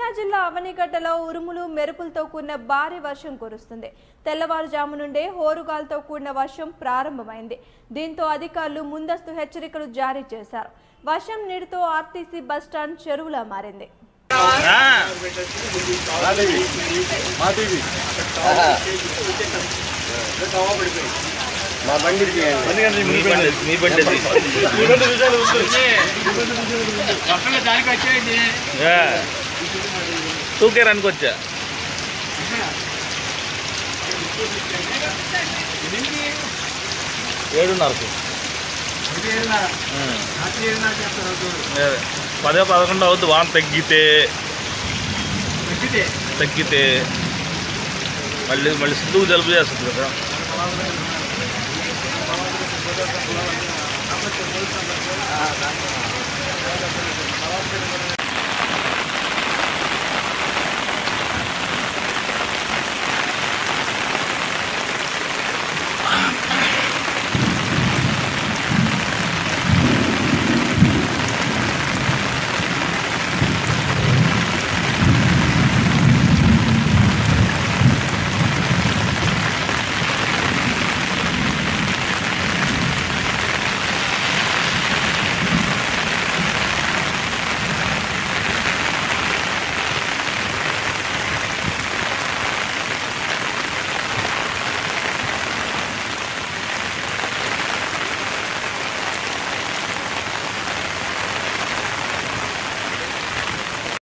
జిల్లా అవనిగడ్డలో ఉరుములు మెరుపులతో కూడిన భారీ వర్షం కురుస్తుంది తెల్లవారుజాము నుండే హోరుగాలతో కూడిన వర్షం ప్రారంభమైంది దీంతో అధికారులు ముందస్తు హెచ్చరికలు జారీ చేశారు వర్షం నీటితో ఆర్టీసీ బస్టాండ్ చెరువులా మారింది మా బండి తీయండి. మీ బండి మీ బండి అది. ఆ. తూకే రనుకొచ్చా ఏడున్నరకు ఉం. అదే. పదే పదకొండు అవుద్ది వాన తగ్గితే తగ్గితే మళ్ళీ మళ్ళీ సిద్ధుకు జలుబు చేస్తుంది కదా